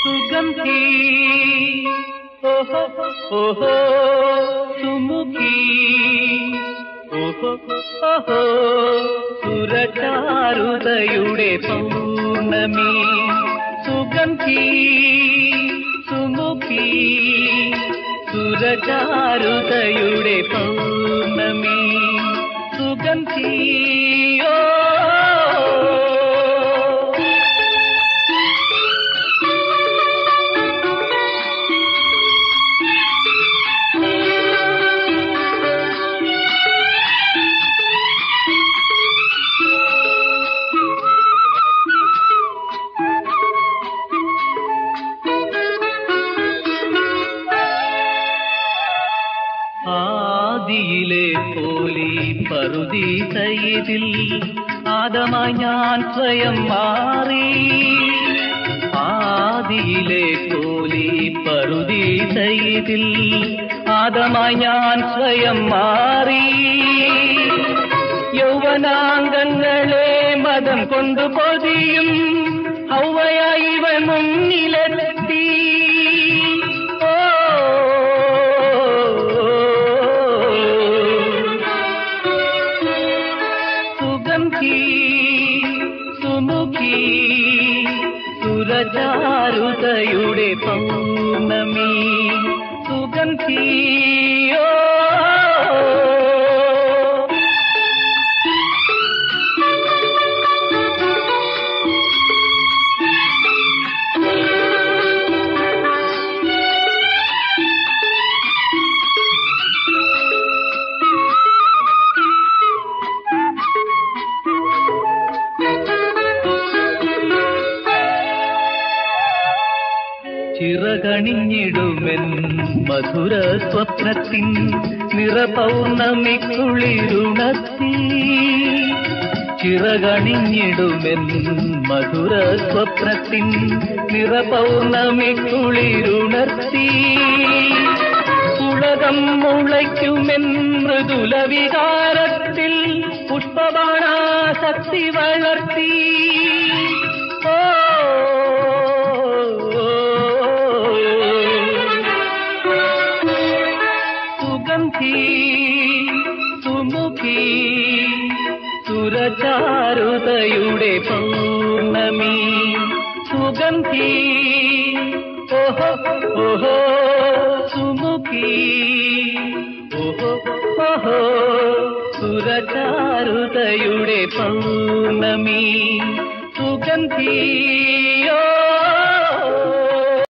സുഗന്ധി ഓഹോ ഓഹോ സുമുഖി ഓഹോ ഓഹോ സുരചാരുതയുടെ പൗർണമി സുഗന്ധി സുമുഖി സുരചാരുതയുടെ പൗർണമി സുഗന്ധിയോ ആദിയിലെ പോലി പറുതി സയ്യിദിൽ ആദമായി ഞാൻ സ്വയം മാറി ആദിയിലെ പോലി പറുതി സയ്യിദിൽ ആദമായി ഞാൻ സ്വയം മാറി യൗവനാംഗങ്ങളെ മതം കൊണ്ടു പൊതിയും ഹൗവയായി ഇവൻ മുന്നിലെത്തി ഓ സുഗന്ധി സുമുഖി സുരചാരുതയുടെ പൗർണമി സുഗന്ധിയോ ചിറകണിഞ്ഞിടുമെൻ മധുര സ്വപ്നത്തിൻ നിറപൗർണമി കുളിരുണത്തി ചിറകണിഞ്ഞിടുമെൻ മധുര സ്വപ്നത്തിൻ നിറപൗർണമി കുളിരുണർത്തി ഉലകം മുളയ്ക്കുമെൻ മൃദുല വികാരത്തിൽ പുഷ്പബാണാസക്തി വളർത്തി ഓ സുഗന്ധി സുമുഖി സുരചാരുതയുടെ പൗർണമി സുഗന്ധി ഓഹോ ഓഹോ സുമുഖി ഓഹോ ഓഹോ സുരചാരുതയുടെ പൗർണമി സുഗന്ധിയോ